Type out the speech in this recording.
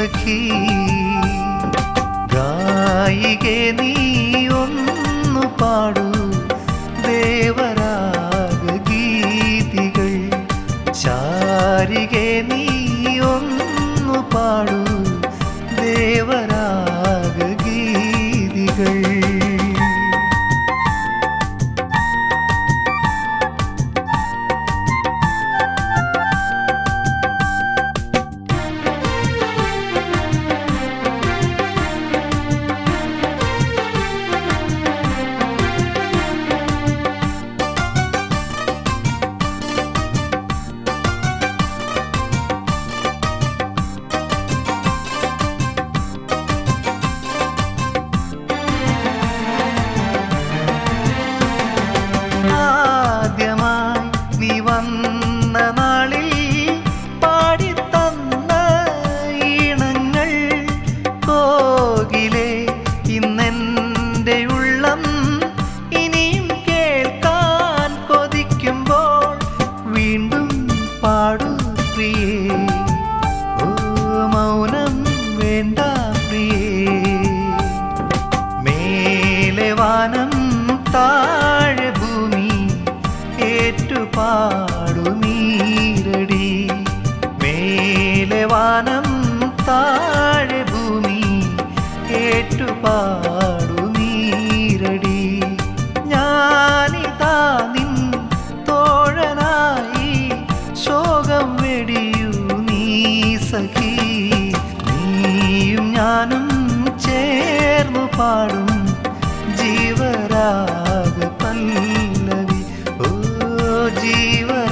സഖി ഗായികെ നീ ഒന്നു പാടൂ ദേവരാഗ ഗീതികൾ ചാരികെ നീ ഒന്നു പാടൂ ദേവരാഗ ഗീതികൾ ആദ്യമായി നീ വന്ന നാളിൽ പാടിത്തന്ന ഈണങ്ങൾ കോകിലെ ഇന്നെൻ്റെ ഉള്ളം ഇനിയും കേൾക്കാൻ കൊതിക്കുമ്പോൾ വീണ്ടും പാടൂ പ്രിയേ ഓ മൗനം വേണ്ട പ്രിയേ മേലെ വാനം താഴെ ഭൂമി ഏറ്റുപാടുമീരടി മേലെ വാനം താഴെ ഭൂമി ഏറ്റുപാടുമീരടി ഞാനിതാ നിൻ തോഴനായി ശോകം വെടിയൂ നീ സഖി നീയും ഞാനും ചേർന്നു പാടും ജീവരാഗ പല്ലവി ഓ ജീവരാഗ